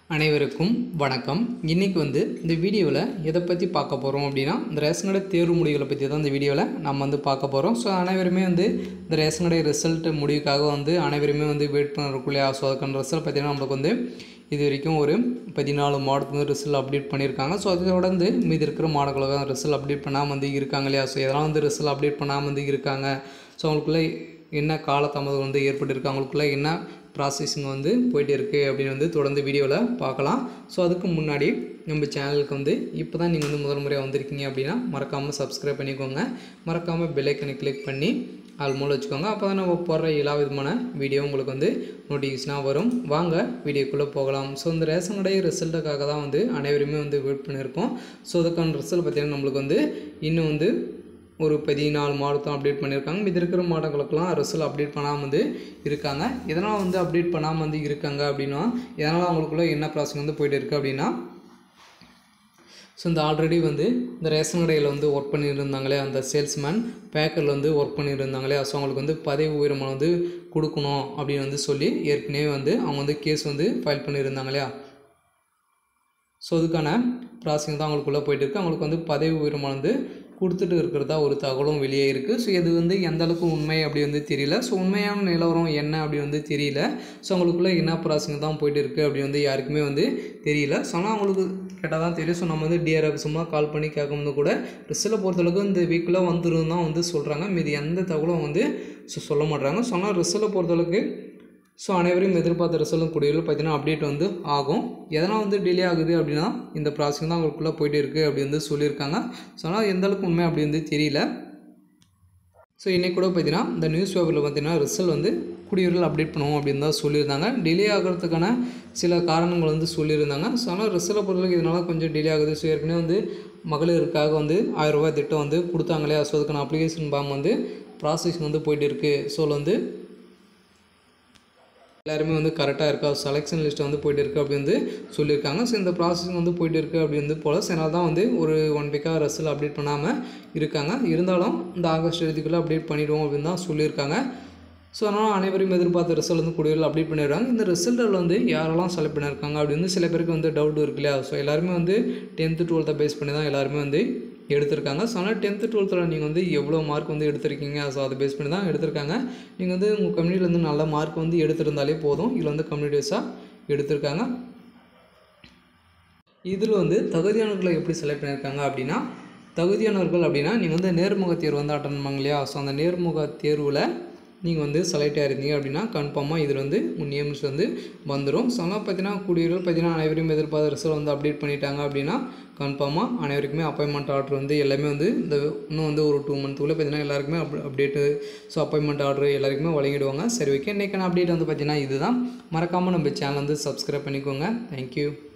அனைவருக்கும் வணக்கம் இன்றைக்கி வந்து இந்த வீடியோவில் எதை பற்றி பார்க்க போகிறோம் அப்படின்னா இந்த ரேஷன் கடை தேர்வு முடிவுகளை பற்றி தான் இந்த வீடியோவில் நம்ம வந்து பார்க்க போகிறோம் ஸோ அனைவருமே வந்து இந்த ரேஷன் கடை ரிசல்ட் முடிவுக்காக வந்து அனைவருமே வந்து வெயிட் பண்ணக்கூடிய ஸோ அதுக்கான ரிசல்ட் பார்த்தீங்கன்னா நம்மளுக்கு வந்து இது வரைக்கும் ஒரு பதினாலு மாடத்துக்கு வந்து ரிசல்ட் அப்டேட் பண்ணியிருக்காங்க ஸோ அதை தொடர்ந்து மீதி இருக்கிற மாடங்களுக்கு ரிசல்ட் அப்டேட் பண்ணாமல் வந்து இருக்காங்க இல்லையா ஸோ எதனால் வந்து ரிசல்ட் அப்டேட் பண்ணாமல் வந்து இருக்காங்க ஸோ அவங்களுக்குள்ள என்ன காலதாமதம் வந்து ஏற்பட்டிருக்கு அவங்களுக்குள்ள என்ன ப்ராசஸிங் வந்து போயிட்டு இருக்குது அப்படின்னு வந்து தொடர்ந்து வீடியோவில் பார்க்கலாம் ஸோ அதுக்கு முன்னாடி நம்ம சேனலுக்கு வந்து இப்போ தான் நீங்கள் வந்து முதல் முறையாக வந்திருக்கீங்க அப்படின்னா மறக்காமல் சப்ஸ்கிரைப் பண்ணிக்கோங்க மறக்காமல் பெல்லைக்கனை கிளிக் பண்ணி ஆல் மூலம் வச்சுக்கோங்க அப்போ தான் நம்ம போடுற எல்லா விதமான வீடியோ உங்களுக்கு வந்து நோட்டிஃபிகேஷனாக வரும் வாங்க வீடியோக்குள்ளே போகலாம் ஸோ இந்த ரேஷன் கடை ரிசல்ட்டுக்காக தான் வந்து அனைவருமே வந்து வெயிட் பண்ணியிருக்கோம் ஸோ அதுக்கான ரிசல்ட் பார்த்திங்கன்னா நம்மளுக்கு வந்து இன்னும் வந்து ஒரு பதினாலு மாடத்தான் அப்டேட் பண்ணியிருக்காங்க மீதி இருக்கிற மாடங்களுக்கெல்லாம் ரிசல்ட் அப்டேட் பண்ணாமல் வந்து இருக்காங்க எதனால் வந்து அப்டேட் பண்ணாமல் வந்து இருக்காங்க அப்படின்னா எதனால் அவங்களுக்குள்ள என்ன ப்ராசஸ் வந்து போயிட்டு இருக்குது அப்படின்னா ஸோ இந்த ஆல்ரெடி வந்து இந்த ரேஷன் கடையில் வந்து ஒர்க் பண்ணியிருந்தாங்களே அந்த சேல்ஸ்மேன் பேக்கரில் வந்து ஒர்க் பண்ணியிருந்தாங்களே ஸோ அவங்களுக்கு வந்து பதவி உயரமாக வந்து கொடுக்கணும் அப்படின்னு வந்து சொல்லி ஏற்கனவே வந்து அவங்க வந்து கேஸ் வந்து ஃபைல் பண்ணியிருந்தாங்க இல்லையா ஸோ அதுக்கான ப்ராசஸிங் தான் அவங்களுக்குள்ளே போயிட்டு இருக்கு அவங்களுக்கு வந்து பதவி உயரமாக வந்து கொடுத்துட்டு இருக்கிறதா ஒரு தகவலும் வெளியே இருக்குது ஸோ இது வந்து எந்த அளவுக்கு உண்மை அப்படி வந்து தெரியல ஸோ உண்மையான நிலவரம் என்ன அப்படி வந்து தெரியல ஸோ அவங்களுக்குள்ளே என்ன ப்ராசஸிங் தான் போயிட்டு இருக்குது அப்படி வந்து யாருக்குமே வந்து தெரியல ஸோ ஆனால் அவங்களுக்கு கேட்டால் தான் தெரியும் ஸோ நம்ம வந்து டிஆர்எஃப் சும்மா கால் பண்ணி கேட்கும்போது கூட ரிசல்ட்டை பொறுத்தளவுக்கு இந்த வீக்கில் வந்துடும் தான் வந்து சொல்கிறாங்க மீதி எந்த தகவலும் வந்து ஸோ சொல்ல மாட்றாங்க ஸோ ஆனால் ரிசல்ட்டை பொறுத்தளவுக்கு ஸோ அனைவரும் எதிர்பார்த்த ரிசல்ட்டும் கூடியவில் பார்த்தீங்கன்னா அப்டேட் வந்து ஆகும் எதனால் வந்து டிலே ஆகுது அப்படின்னா இந்த ப்ராசஸிங் தான் அவங்களுக்குள்ளே போயிட்டு இருக்குது அப்படி வந்து சொல்லியிருக்காங்க ஸோ ஆனால் எந்த அளவுக்கு உண்மை அப்படி வந்து தெரியல ஸோ இன்றைக்கி கூட பார்த்தீங்கன்னா இந்த நியூஸ் பேப்பரில் பார்த்தீங்கன்னா ரிசல்ட் வந்து குடியுரில் அப்டேட் பண்ணுவோம் அப்படின்னு தான் சொல்லியிருந்தாங்க டிலே ஆகிறதுக்கான சில காரணங்கள் வந்து சொல்லியிருந்தாங்க ஸோ ஆனால் ரிசல்ட்டை பொறுத்தவரைக்கும் இதனால் கொஞ்சம் டிலே ஆகுது ஸோ ஏற்கனவே வந்து மகளிருக்காக வந்து ஆயிரம் ரூபாய் திட்டம் வந்து கொடுத்தாங்களே ஸோ அதுக்கான அப்ளிகேஷன் ஃபார்ம் வந்து ப்ராசஸிங் வந்து போயிட்டு இருக்குது ஸோ வந்து எல்லாருமே வந்து கரெக்டாக இருக்கா செலெக்ஷன் லிஸ்ட் வந்து போயிட்டு இருக்குது அப்படி வந்து சொல்லியிருக்காங்க ஸோ இந்த ப்ராசஸிங் வந்து போயிட்டு இருக்குது அப்படி வந்து போல் அதனால தான் வந்து ஒரு ஒன் வீக்காக ரிசல்ட் அப்டேட் பண்ணாமல் இருக்காங்க இருந்தாலும் இந்த ஆகஸ்ட் இறுதிக்குள்ளே அப்டேட் பண்ணிடுவோம் அப்படின்னு தான் சொல்லியிருக்காங்க ஸோ அதனால் அனைவரும் எதிர்பார்த்த ரிசல்ட் வந்து கூடியவில் அப்டேட் பண்ணிடுறாங்க இந்த ரிசல்ட்டில் வந்து யாரெல்லாம் செலக்ட் பண்ணியிருக்காங்க அப்படி வந்து சில பேருக்கு வந்து டவுட் இருக்கு இல்லையா ஸோ எல்லாருமே வந்து டென்த்து டுவெல்த்தை பேஸ் பண்ணி தான் எல்லாருமே வந்து எடுத்திருக்காங்க ஸோ ஆனால் டென்த்து டுவெல்த்தில் நீங்கள் வந்து எவ்வளோ மார்க் வந்து எடுத்திருக்கீங்க ஸோ அதை பேஸ் பண்ணி தான் எடுத்திருக்காங்க நீங்கள் வந்து உங்கள் கம்யூனிட்டிலேருந்து நல்ல மார்க் வந்து எடுத்திருந்தாலே போதும் இதில் வந்து கம்யூனிட்டிஸாக எடுத்திருக்காங்க இதில் வந்து தகுதியானவர்களை எப்படி செலக்ட் பண்ணியிருக்காங்க அப்படின்னா தகுதியானவர்கள் அப்படின்னா நீங்கள் வந்து நேர்முக தேர்வு வந்து அட்டன் பண்ணாங்க இல்லையா ஸோ அந்த நேர்முக தேர்வில் நீங்கள் வந்து செலக்ட் ஆயிருந்தீங்க அப்படின்னா கன்ஃபார்மாக இதில் வந்து உங்கள் நேம்ஸ் வந்து வந்துடும் ஸோ ஆனால் பார்த்தீங்கன்னா கூடியவர்கள் பார்த்தீங்கன்னா அனைவரையும் எதிர்பார்த்த ரிசல்ட் வந்து அப்டேட் பண்ணிட்டாங்க அப்படின்னா கன்ஃபார்மாக அனைவருக்குமே அப்பாயின்மெண்ட் ஆர்டர் வந்து எல்லாமே வந்து இந்த இன்னும் வந்து ஒரு டூ மந்த்துக்குள்ளே பார்த்தீங்கன்னா எல்லாருக்குமே up update so appointment order எல்லாருக்குமே வழங்கிடுவாங்க சரி ஓகே இன்றைக்கான அப்டேட் வந்து பார்த்தீங்கன்னா இதுதான் மறக்காமல் நம்ம சேனல் வந்து சப்ஸ்கிரைப் பண்ணிக்கோங்க தேங்க்யூ